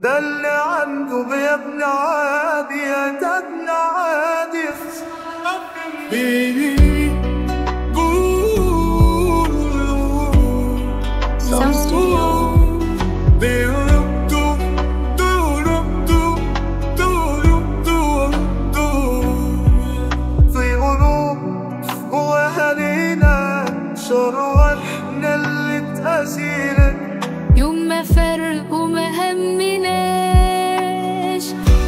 ده اللي عنده بيبني عادي ده ابن عادي Sound Studio. في قلوب واهالينا شر احنا اللي اتأذينا يوم ما فرقوا ما همناش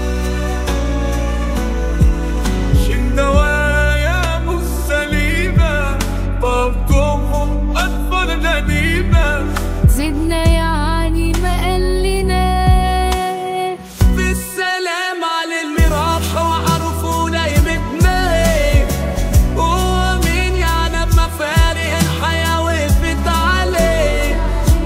النوايا مش سليمة طاقتهم أطفال نديمة زدنا يعني ما قلناش بالسلام على اللي راح وعرفونا قيمتنا ايه هو مين يعني اما فارق الحياة وقفت عليه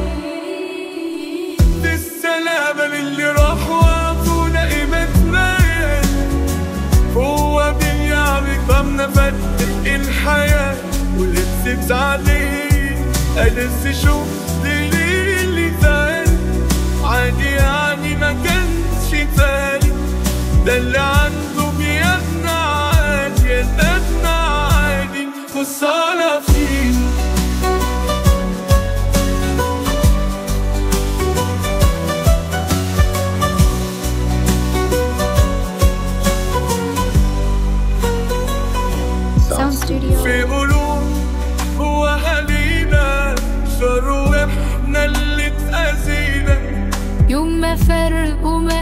بالسلامة للي راح وعرفونا قيمتنا ايه هو مين يعني ضمن فتح الحياة ولبست عليه ألف شوف ليه اللي ثاني عادي يعني ما كانش فارق ده اللي عنده بيدنا عادي يدنا عادي خسارة فينا Sound Studio. في قلوب واهالينا شر واحنا اللي اتأذينا يوم ما فرقوا ما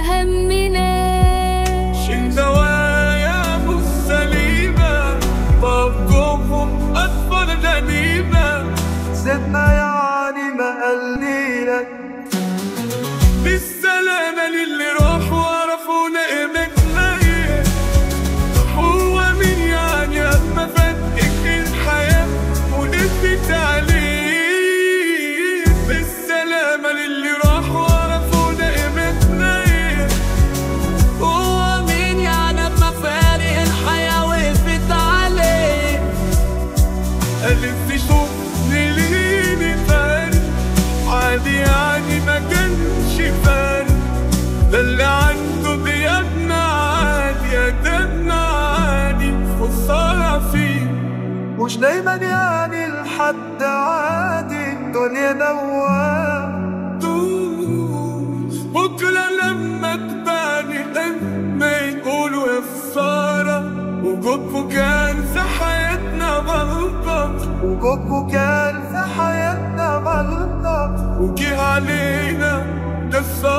همناش النوايا مش سليمة طاقتهم أطفال نديمة زدنا يعني ما قلينا بالسلامة للي راح وعرفونا قيمتنا ايه هو مين يعني أما فتك الحياة ونثبت عليه بالسلامة للي راح وعرفونا قيمتنا ايه هو مين يعني أما فارق الحياة وقفت عليه ألف شوف ليلي فارق عادي يعني ما كانش فارق ده اللي عنده بيدنا عادي يدنا عادي خسارة فيه مش دايما يعني الحد عادي الدنيا دوام بكرة لما تباني لما يقولوا يا خسارة وجودكوا كان في حياتنا غلطة وجودكوا كان في حياتنا غلطة وجه علينا ده الصعب